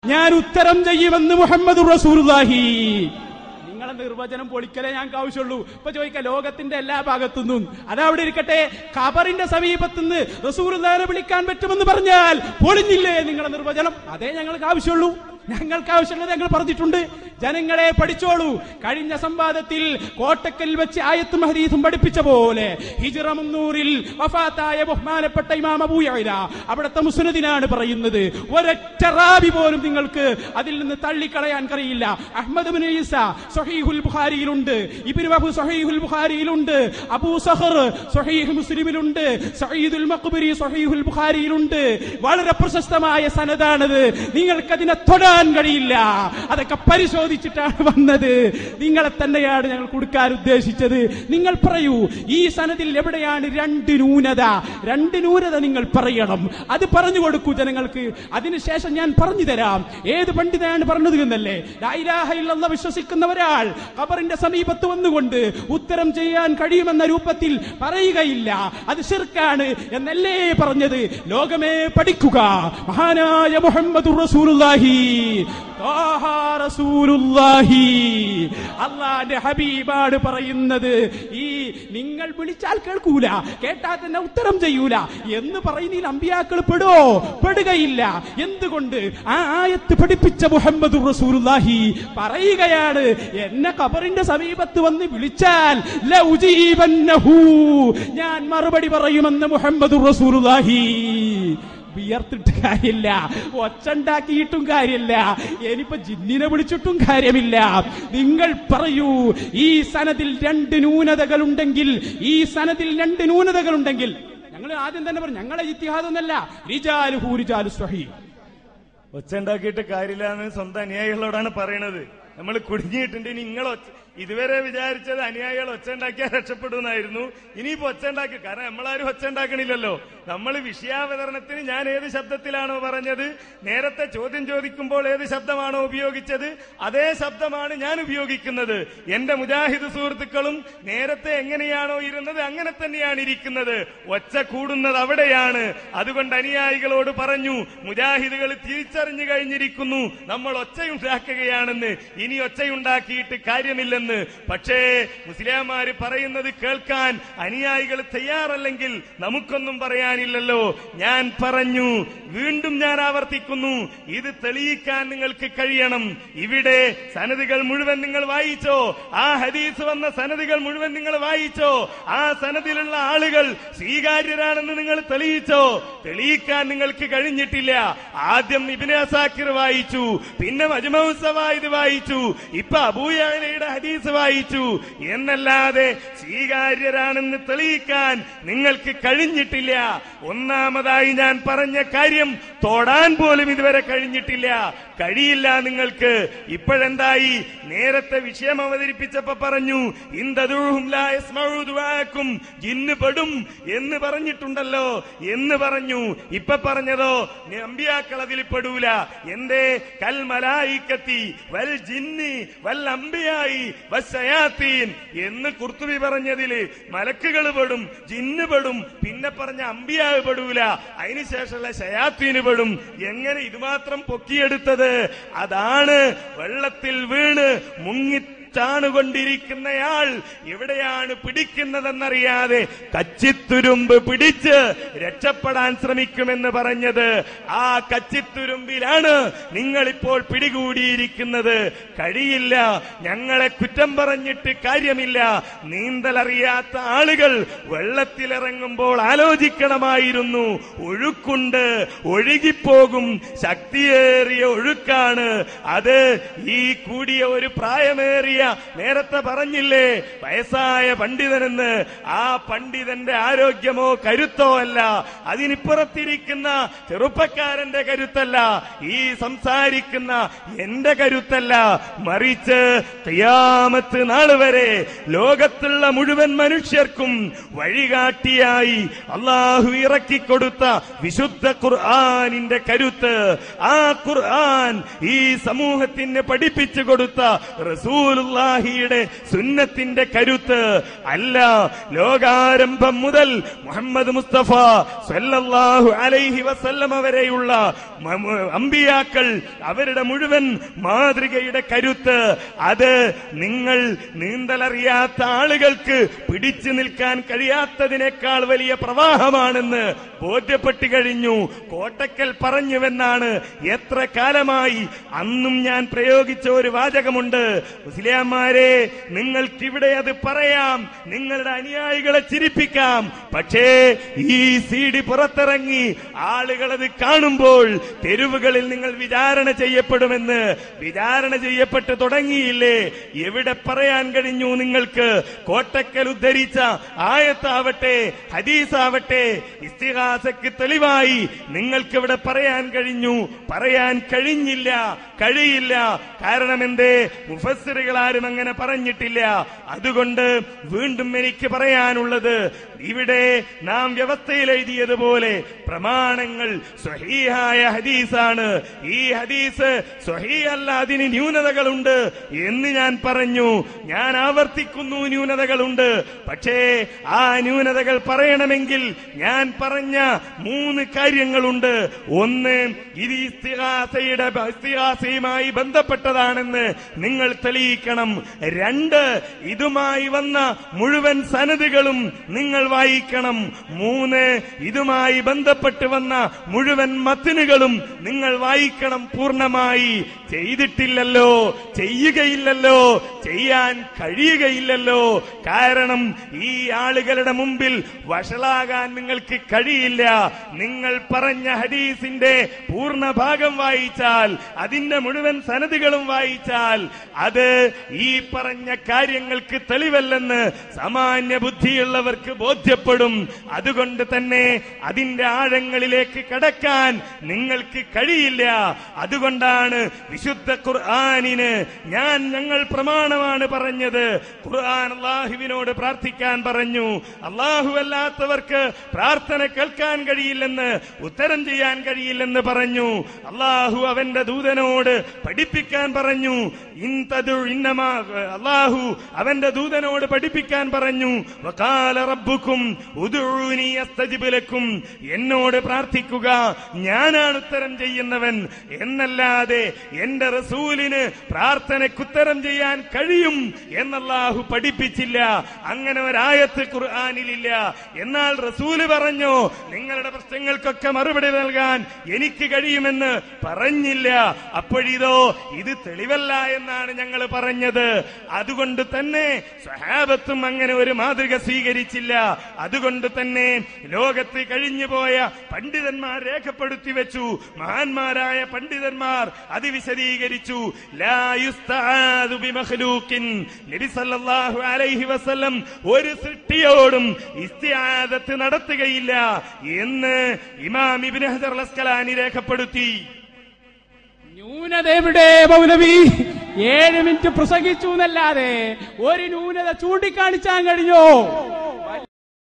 ഞാൻ ഉത്തരം ചെയ്യുമെന്ന് മുഹമ്മദ് റസൂലുള്ളാഹി നിങ്ങളെ നിർവചനം പൊളിക്കലേ ഞങ്ങൾക്ക് ആവശ്യമുള്ളൂ ഇപ്പൊ ചോദിക്കാം ലോകത്തിന്റെ എല്ലാ ഭാഗത്തുനിന്നും അതവിടെ ഇരിക്കട്ടെ ഖബറിന്റെ സമീപത്തുനിന്ന് റസൂലുള്ളാഹിനെ വിളിക്കാൻ പറ്റുമെന്ന് പറഞ്ഞാൽ പൊളിഞ്ഞില്ലേ നിങ്ങളെ നിർവചനം അതേ ഞങ്ങൾക്ക് ആവശ്യമുള്ളൂ ഞങ്ങൾക്ക് ആവശ്യമുള്ളത് ഞങ്ങൾ പറഞ്ഞിട്ടുണ്ട് ജനങ്ങളെ പഠിച്ചോളൂ കഴിഞ്ഞ സംവാദത്തിൽ കോട്ടക്കൽ വെച്ച് ആയത്തും ഹദീസും പഠിപ്പിച്ച പോലെ ഹിജ്റ മുന്നൂറിൽ വഫാത്തായ ബഹുമാനപ്പെട്ട ഇമാം അബൂയല അവിടുത്തെ മുസ്നദിനാണ് പറയുന്നത് ഒരൊറ്റ റാബി പോലും നിങ്ങൾക്ക് അതിൽ നിന്ന് തള്ളിക്കളയാൻ കഴിയില്ല അഹ്മദ് ബിൻ ഈസ സഹീഹുൽ ബുഖാരിയിലുണ്ട് ഇബ്നു വഹബ് സഹീഹുൽ ബുഖാരിയിലുണ്ട് അബൂ സഹർ സഹീഹ് മുസ്ലിമിലുണ്ട് സഈദുൽ മഖ്ബരി സഹീഹുൽ ബുഖാരിയിലുണ്ട് വളരെ പ്രശസ്തമായ സനദാണത് നിങ്ങൾക്കതിനെ തൊടാൻ കഴിയില്ല അതൊക്കെ പരിശോധിച്ചിട്ടാണ് വന്നത് നിങ്ങളെ തന്നെയാണ് ഞങ്ങൾ കൊടുക്കാൻ ഉദ്ദേശിച്ചത് നിങ്ങൾ പറയൂ ഈ സനദിൽ എവിടെയാണ് രണ്ട് ന്യൂനത രണ്ട് ന്യൂനത നിങ്ങൾ പറയണം അത് പറഞ്ഞു കൊടുക്കൂ ജനങ്ങൾക്ക് അതിനുശേഷം ഞാൻ പറഞ്ഞു തരാം ഏത് പണ്ഡിതനാണ് പറഞ്ഞത് എന്നല്ലേ ലാ ഇലാഹ ഇല്ലല്ലാഹ് വിശ്വസിക്കുന്ന ഒരാൾ ഖബറിന്റെ സമീപത്ത് വന്നുകൊണ്ട് ഉത്തരം ചെയ്യാൻ കഴിയുമെന്ന രൂപത്തിൽ പറയുകയില്ല അത് ശിർക്കാണ് എന്നല്ലേ പറഞ്ഞത് ലോകമേ പഠിക്കുക മഹാനായ മുഹമ്മദ് റസൂലുള്ളാഹി ത്വാഹ റസൂലുള്ളാഹി അള്ളാന്റെ ഹബീബാണ് പറയുന്നത് ഈ നിങ്ങൾ വിളിച്ചാൽ കേൾക്കൂല കേട്ടാൽ തന്നെ ഉത്തരം ചെയ്യൂല എന്ന് പറയുന്നതിൽ അമ്പിയാക്കൾ പെടോ പെടുകയില്ല എന്തുകൊണ്ട് ആ ആയത്ത് പഠിപ്പിച്ച മുഹമ്മദ് റസൂലുള്ളാഹി പറയുകയാണ് എന്നെ ഖബറിന്റെ സമീപത്ത് വന്ന് വിളിച്ചാൽ ലൗജീബന്നഹു ഞാൻ മറുപടി പറയുമെന്ന് മുഹമ്മദ് റസൂലുള്ളാഹി വിയർത്തിട്ട് കാര്യമില്ല ഒച്ചുണ്ടാക്കിയിട്ടും കാര്യമില്ല ഇനിയിപ്പോ ജിന്നിനെ വിളിച്ചിട്ടും കാര്യമില്ല നിങ്ങൾ പറയൂ ഈ സനദിൽ രണ്ട് ന്യൂനതകൾ ഉണ്ടെങ്കിൽ ഈ സനദിൽ രണ്ട് ന്യൂനതകൾ ഉണ്ടെങ്കിൽ ഞങ്ങൾ ആദ്യം തന്നെ പറഞ്ഞു ഞങ്ങളെ ഇത്തിഹാദൊന്നല്ല റിജാലുഹു റിജാലു സ്വഹീ ഒച്ച ഉണ്ടാക്കിയിട്ട് കാര്യമില്ല എന്ന് സ്വന്തം അനുയായികളോടാണ് പറയണത് നമ്മൾ കുടുങ്ങിയിട്ടുണ്ട് ഇനി നിങ്ങൾ ഒച്ച ഇതുവരെ വിചാരിച്ചത് അനുയായികൾ ഒച്ച ഉണ്ടാക്കിയാൽ രക്ഷപ്പെടുമെന്നായിരുന്നു ഇനിയിപ്പോ ഒച്ച ഉണ്ടാക്കി കാരണം നമ്മളാരും ഒച്ച ഉണ്ടാക്കണില്ലല്ലോ നമ്മൾ വിഷയാവതരണത്തിന് ഞാൻ ഏത് ശബ്ദത്തിലാണോ പറഞ്ഞത് നേരത്തെ ചോദ്യം ചോദിക്കുമ്പോൾ ഏത് ശബ്ദമാണോ ഉപയോഗിച്ചത് അതേ ശബ്ദമാണ് ഞാൻ ഉപയോഗിക്കുന്നത് എന്റെ മുജാഹിദ് സുഹൃത്തുക്കളും നേരത്തെ എങ്ങനെയാണോ ഇരുന്നത് അങ്ങനെ തന്നെയാണ് ഇരിക്കുന്നത് ഒച്ച കൂടുന്നത് അവിടെയാണ് അതുകൊണ്ട് അനുയായികളോട് പറഞ്ഞു മുജാഹിദുകൾ തിരിച്ചറിഞ്ഞു കഴിഞ്ഞിരിക്കുന്നു നമ്മൾ ഒച്ചയുണ്ടാക്കുകയാണെന്ന് ഇനി ഒച്ചയുണ്ടാക്കിയിട്ട് കാര്യമില്ലെന്ന് പക്ഷേ മുസ്ലിംമാര് പറയുന്നത് കേൾക്കാൻ അനുയായികൾ തയ്യാറല്ലെങ്കിൽ നമുക്കൊന്നും പറയാനില്ലല്ലോ ഞാൻ പറഞ്ഞു വീണ്ടും ഞാൻ ആവർത്തിക്കുന്നു ഇത് തെളിയിക്കാൻ നിങ്ങൾക്ക് കഴിയണം ഇവിടെ സനദികൾ മുഴുവൻ നിങ്ങൾ വായിച്ചോ ആ ഹദീസ് വന്ന സനദികൾ മുഴുവൻ നിങ്ങൾ വായിച്ചോ ആ സനദിലുള്ള ആളുകൾ സ്വീകാര്യരാണെന്ന് നിങ്ങൾ തെളിയിച്ചോ തെളിയിക്കാൻ നിങ്ങൾക്ക് കഴിഞ്ഞിട്ടില്ല ആദ്യം ഇബിനെ അസാക്കിർ വായിച്ചു പിന്നെ മജ്മൗസവായത് വായിച്ചു ഇപ്പൊ അബൂയാലയുടെ ഹദീസ് വായിച്ചു എന്നല്ലാതെ സ്വീകാര്യരാണെന്ന് തെളിയിക്കാൻ നിങ്ങൾക്ക് കഴിഞ്ഞിട്ടില്ല ഒന്നാമതായി ഞാൻ പറഞ്ഞ കാര്യം തൊടാൻ പോലും ഇതുവരെ കഴിഞ്ഞിട്ടില്ല കഴിയില്ല നിങ്ങൾക്ക് ഇപ്പോഴെന്തായി നേരത്തെ വിഷയം അവതരിപ്പിച്ചപ്പോ പറഞ്ഞു ഇന്ദദൂഹും ലാ യസ്മഉ ദുആക്കും ജിന്ന് പെടും എന്ന് പറഞ്ഞിട്ടുണ്ടല്ലോ എന്ന് പറഞ്ഞു ഇപ്പൊ പറഞ്ഞതോ അമ്പിയാക്കൾ അതിൽ പെടൂല എന്തേ കൽ മലായിക്കത്തി വൽ ജിന്നി വൽ അമ്പിയായി വസ്സയാത്തീൻ എന്ന് കുർത്തുബി പറഞ്ഞതില് മലക്കുകൾ പെടും ജിന്ന് പെടും പിന്നെ പറഞ്ഞ അമ്പിയാവ് പെടൂല അതിനുശേഷമുള്ള ശയാത്തീന് പെടും എങ്ങനെ ഇതുമാത്രം പൊക്കിയെടുത്തത് അതാണ് വെള്ളത്തിൽ വീണ് മുങ്ങി ാണുകൊണ്ടിരിക്കുന്നയാൾ എവിടെയാണ് പിടിക്കുന്നതെന്നറിയാതെ കച്ചിത്തുരുമ്പ് പിടിച്ച് രക്ഷപ്പെടാൻ ശ്രമിക്കുമെന്ന് പറഞ്ഞത് ആ കച്ചിത്തുരുമ്പിലാണ് നിങ്ങളിപ്പോൾ പിടികൂടിയിരിക്കുന്നത് കഴിയില്ല ഞങ്ങളെ കുറ്റം പറഞ്ഞിട്ട് കാര്യമില്ല നീന്തലറിയാത്ത ആളുകൾ വെള്ളത്തിലിറങ്ങുമ്പോൾ ആലോചിക്കണമായിരുന്നു ഒഴുക്കുണ്ട് ഒഴുകിപ്പോകും ശക്തിയേറിയ ഒഴുക്കാണ് അത് ഈ കൂടിയ ഒരു പ്രായമേറിയ നേരത്തെ പറഞ്ഞില്ലേ വയസ്സായ പണ്ഡിതനെന്ന് ആ പണ്ഡിതന്റെ ആരോഗ്യമോ കരുത്തോ അല്ല അതിനിപ്പുറത്തിരിക്കുന്ന ചെറുപ്പക്കാരന്റെ കരുത്തല്ല ഈ സംസാരിക്കുന്ന എന്റെ കരുത്തല്ല മറിച്ച് കയ്യാമത്ത് നാള് വരെ ലോകത്തുള്ള മുഴുവൻ മനുഷ്യർക്കും വഴികാട്ടിയായി അള്ളാഹു ഇറക്കിക്കൊടുത്ത വിശുദ്ധ ഖുർആാനിന്റെ കരുത്ത് ആ ഖുർആൻ ഈ സമൂഹത്തിന് പഠിപ്പിച്ചു കൊടുത്ത റസൂൽ റസൂലുള്ളാഹിയുടെ സുന്നത്തിന്റെ കരുത്ത് അല്ല ലോകാരംഭം മുതൽ മുഹമ്മദ് മുസ്തഫ സല്ലല്ലാഹു അലൈഹി വസല്ലമ വരെയുള്ള മ- മ- അമ്പിയാക്കൾ അവരുടെ മുഴുവൻ മാതൃകയുടെ കരുത്ത് അത് നിങ്ങൾ നീന്തലറിയാത്ത ആളുകൾക്ക് പിടിച്ചു നിൽക്കാൻ കഴിയാത്തതിനേക്കാൾ വലിയ പ്രവാഹമാണെന്ന് ബോധ്യപ്പെട്ടു കഴിഞ്ഞു കോട്ടക്കൽ പറഞ്ഞുവെന്നാണ് എത്ര കാലമായി അന്നും ഞാൻ പ്രയോഗിച്ച ഒരു വാചകമുണ്ട് മുസ്ലിയാമാരെ നിങ്ങൾക്കിവിടെ അത് പറയാം നിങ്ങളുടെ അനുയായികളെ ചിരിപ്പിക്കാം പക്ഷേ ഈ സി ഡി പുറത്തിറങ്ങി ആളുകൾ അത് കാണുമ്പോൾ തെരുവുകളിൽ നിങ്ങൾ വിചാരണ ചെയ്യപ്പെടുമെന്ന് വിചാരണ ചെയ്യപ്പെട്ട് തുടങ്ങിയില്ലേ എവിടെ പറയാൻ കഴിഞ്ഞു നിങ്ങൾക്ക് കോട്ടക്കൽ ഉദ്ധരിച്ച ആയത്താവട്ടെ ഹദീസാവട്ടെ ഇസ്തിഹാസക്ക് തെളിവായി നിങ്ങൾക്ക് ഇവിടെ പറയാൻ കഴിഞ്ഞു പറയാൻ കഴിഞ്ഞില്ല കഴിയില്ല കാരണം എന്തേ മുഫസ്സിറുകൾ ആരും അങ്ങനെ പറഞ്ഞിട്ടില്ല അതുകൊണ്ട് വീണ്ടും എനിക്ക് പറയാനുള്ളത് ഇവിടെ നാം വ്യവസ്ഥയിൽ എഴുതിയതുപോലെ പ്രമാണങ്ങൾ സ്വഹീഹായ ഹദീസാണ് ഈ ഹദീസ് സ്വഹീഹല്ല അതിന് ന്യൂനതകളുണ്ട് എന്ന് ഞാൻ പറഞ്ഞു ഞാൻ ആവർത്തിക്കുന്നു ന്യൂനതകളുണ്ട് പക്ഷേ ആ ന്യൂനതകൾ പറയണമെങ്കിൽ ഞാൻ പറഞ്ഞ മൂന്ന് കാര്യങ്ങളുണ്ട് ഒന്ന് ഇത് ഇസ്തിഹാസയുടെ ഇസ്തിഹാസയുമായി ബന്ധപ്പെട്ടതാണെന്ന് നിങ്ങൾ തെളിയിക്കണം രണ്ട് ഇതുമായി വന്ന മുഴുവൻ സനതുകളും നിങ്ങൾ വായിക്കണം മൂന്ന് ഇതുമായി ബന്ധപ്പെട്ട് വന്ന മുഴുവൻ മത്തിനുകളും നിങ്ങൾ വായിക്കണം പൂർണ്ണമായി ചെയ്തിട്ടില്ലല്ലോ ചെയ്യുകയില്ലല്ലോ ചെയ്യാൻ കഴിയുകയില്ലല്ലോ കാരണം ഈ ആളുകളുടെ മുമ്പിൽ വഷളാകാൻ നിങ്ങൾക്ക് കഴിയില്ല നിങ്ങൾ പറഞ്ഞ ഹദീസിന്റെ പൂർണ്ണ ഭാഗം വായിച്ചാൽ അതിന്റെ മുഴുവൻ സനതുകളും വായിച്ചാൽ അത് ഈ പറഞ്ഞ കാര്യങ്ങൾക്ക് തെളിവല്ലെന്ന് സാമാന്യ ബുദ്ധിയുള്ളവർക്ക് ബോധ്യപ്പെടും അതുകൊണ്ട് തന്നെ അതിന്റെ ആഴങ്ങളിലേക്ക് കടക്കാൻ നിങ്ങൾക്ക് കഴിയില്ല അതുകൊണ്ടാണ് വിശുദ്ധ ഖുർആാനിന് ഞാൻ ഞങ്ങൾ പ്രമാണമാണ് പറഞ്ഞത് ഖുർആൻ അള്ളാഹുവിനോട് പ്രാർത്ഥിക്കാൻ പറഞ്ഞു അള്ളാഹു അല്ലാത്തവർക്ക് പ്രാർത്ഥന കേൾക്കാൻ കഴിയില്ലെന്ന് ഉത്തരം ചെയ്യാൻ കഴിയില്ലെന്ന് പറഞ്ഞു അള്ളാഹു അവന്റെ ദൂതനോട് പഠിപ്പിക്കാൻ പറഞ്ഞു ഇൻതദു ഇന്നമാ അള്ളാഹു അവന്റെ ദൂതനോട് പഠിപ്പിക്കാൻ പറഞ്ഞു വകാല റബ്ബുക്കും ഉദുഊനി അസ്തജിബ് ലക്കും എന്നോട് പ്രാർത്ഥിക്കുക ഞാനാണ് ഉത്തരം ചെയ്യുന്നവൻ എന്നല്ലാതെ എന്റെ റസൂലിന് പ്രാർത്ഥനയ്ക്ക് ഉത്തരം ചെയ്യാൻ കഴിയും എന്നല്ലാഹു പഠിപ്പിച്ചില്ല അങ്ങനെ ഒരായത്ത് ഖുർആാനിലില്ല എന്നാൽ റസൂല് പറഞ്ഞു നിങ്ങളുടെ പ്രശ്നങ്ങൾക്കൊക്കെ മറുപടി നൽകാൻ എനിക്ക് കഴിയുമെന്ന് പറഞ്ഞില്ല അപ്പോഴിതോ ഇത് തെളിവല്ല എന്നാണ് ഞങ്ങൾ പറഞ്ഞത് അതുകൊണ്ട് തന്നെ സ്വഹാബത്തും അങ്ങനെ ഒരു മാതൃക സ്വീകരിച്ചില്ല അതുകൊണ്ട് തന്നെ ലോകത്ത് കഴിഞ്ഞുപോയ പണ്ഡിതന്മാർ രേഖപ്പെടുത്തി വെച്ചു മഹാന്മാരായ പണ്ഡിതന്മാർ അത് വിശദീകരിച്ചു ലാ യുസ്തആദു ബിമഖ്ലൂഖിൻ. നബി സല്ലല്ലാഹു അലൈഹി വസല്ലം ഒരു സൃഷ്ടിയോടും ഇസ്തിആദത്ത് നടത്തുകയില്ല എന്ന് ഇമാം ഇബ്നു ഹജർ അൽ അസ്കലാനി രേഖപ്പെടുത്തി ന്യൂനത എവിടെ മൗലവി ഏഴ് മിനിറ്റ് പ്രസംഗിച്ചു എന്നല്ലാതെ ഒരു ന്യൂനത ചൂണ്ടിക്കാണിച്ചാൻ കഴിഞ്ഞോ